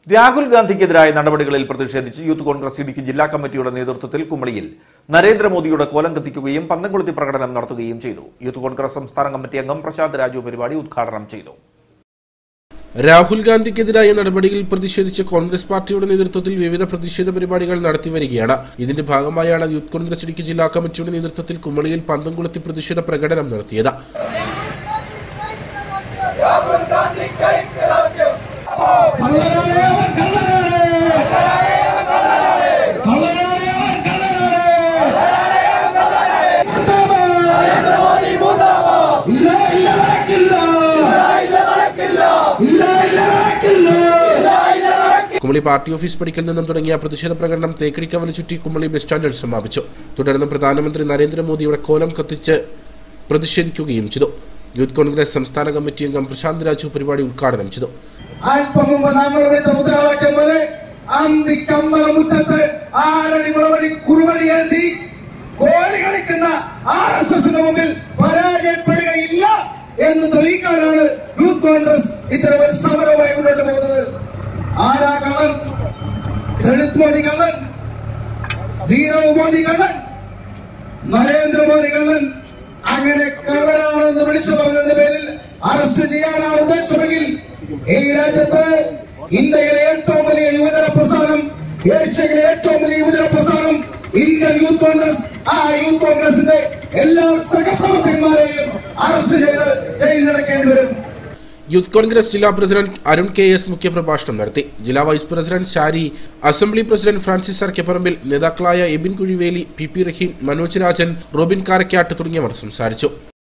രാഹുൽ ഗാന്ധിക്കെതിരായ നടപടികളിൽ പ്രതിഷേധിച്ച് യൂത്ത് കോൺഗ്രസ് ഇടുക്കി ജില്ലാ കമ്മിറ്റിയുടെ നേതൃത്വത്തിൽ കുമളിയിൽ നരേന്ദ്രമോദിയുടെ കോലം കത്തിക്കുകയും പന്തംകൊളുത്തി പ്രകടനം നടത്തുകയും ചെയ്തു യൂത്ത് കോൺഗ്രസ് സംസ്ഥാന കമ്മിറ്റി അംഗം പ്രശാന്ത് രാജു പരിപാടി ഉദ്ഘാടനം ചെയ്തു രാഹുൽ ഗാന്ധിക്കെതിരായ നടപടികളിൽ പ്രതിഷേധിച്ച് കോൺഗ്രസ് പാർട്ടിയുടെ നേതൃത്വത്തിൽ വിവിധ പ്രതിഷേധ പരിപാടികൾ നടത്തിവരികയാണ് ഇതിന്റെ ഭാഗമായാണ് യൂത്ത് കോൺഗ്രസ് ഇടുക്കി ജില്ലാ കമ്മിറ്റിയുടെ നേതൃത്വത്തിൽ കുമളിയിൽ പന്തംകുളത്തി പ്രതിഷേധ പ്രകടനം നടത്തിയത് കള്ളനാണ് അവൻ കള്ളനാണ് കള്ളനാണ് അവൻ കള്ളനാണ് ഇല്ല ഇല്ല നടക്കില്ല ഇല്ല ഇല്ല നടക്കില്ല കുമളി പാർട്ടി ഓഫീസ് പടിക്കൽ നിന്നും തുടങ്ങിയ പ്രതിഷേധ പ്രകടനം തേക്കടിക്കവല ചുറ്റി കുമളി ബസ് സ്റ്റാൻഡിൽ സമാപിച്ചു തുടർന്ന് പ്രധാനമന്ത്രി നരേന്ദ്രമോദിയുടെ കോലം കത്തിച്ച് പ്രതിഷേധിക്കുകയും ചെയ്തു യൂത്ത് കോൺഗ്രസ് സംസ്ഥാന കമ്മിറ്റി അംഗം പ്രശാന്ത് രാജു പരിപാടി ഉദ്ഘാടനം ചെയ്തു അല്പം മുമ്പ് നമ്മൾ വിളിച്ച മുദ്രാവാക്യം പോലെ അന്തി കമ്മല മുറ്റത്ത് ആറടി മുളവടി കുറുവടി ഏന്തി കോഴി കളിക്കുന്ന ആർ എസ് എസിന് മുമ്പിൽ പരാജയപ്പെടുകയില്ല എന്ന് തെളിയിക്കാനാണ് യൂത്ത് കോൺഗ്രസ് ഇത്തരം ഒരു സമരവുമായി മുന്നോട്ട് പോകുന്നത് ആരാ കള്ളൻ ദളിത് മോദി കള്ളൻ നീരവ് മോദി കള്ളൻ നരേന്ദ്രമോദി കള്ളൻ അങ്ങനെ കള്ളനാണെന്ന് വിളിച്ചു പറഞ്ഞതിന്റെ പേരിൽ അറസ്റ്റ് ചെയ്യാനാണ് ഉദ്ദേശമെങ്കിൽ ഈ രാജ്യത്ത് ഇന്ത്യയിലെ ഏറ്റവും വലിയ യുവജന പ്രസ്ഥാനം ഏഷ്യയിലെ ഏറ്റവും വലിയ യുവജന പ്രസ്ഥാനം ഇന്ത്യൻ യൂത്ത് കോൺഗ്രസ് ആ യൂത്ത് കോൺഗ്രസിന്റെ എല്ലാ സഹപ്രവർത്തകന്മാരെയും അറസ്റ്റ് ചെയ്ത് ജയിലിലടക്കേണ്ടി വരും യൂത്ത് കോൺഗ്രസ് ജില്ലാ പ്രസിഡന്റ് അരുൺ കെ എസ് മുഖ്യപ്രഭാഷണം നടത്തി ജില്ലാ vice president Shari assembly president Francis R Keparambil നേതാക്കളായ എബിൻ കുഴിവേലി പി പി റഹീം മനോജ് രാജൻ റോബിൻ കാരക്കാട്ട് തുടങ്ങിയവർ സംസാരിച്ചു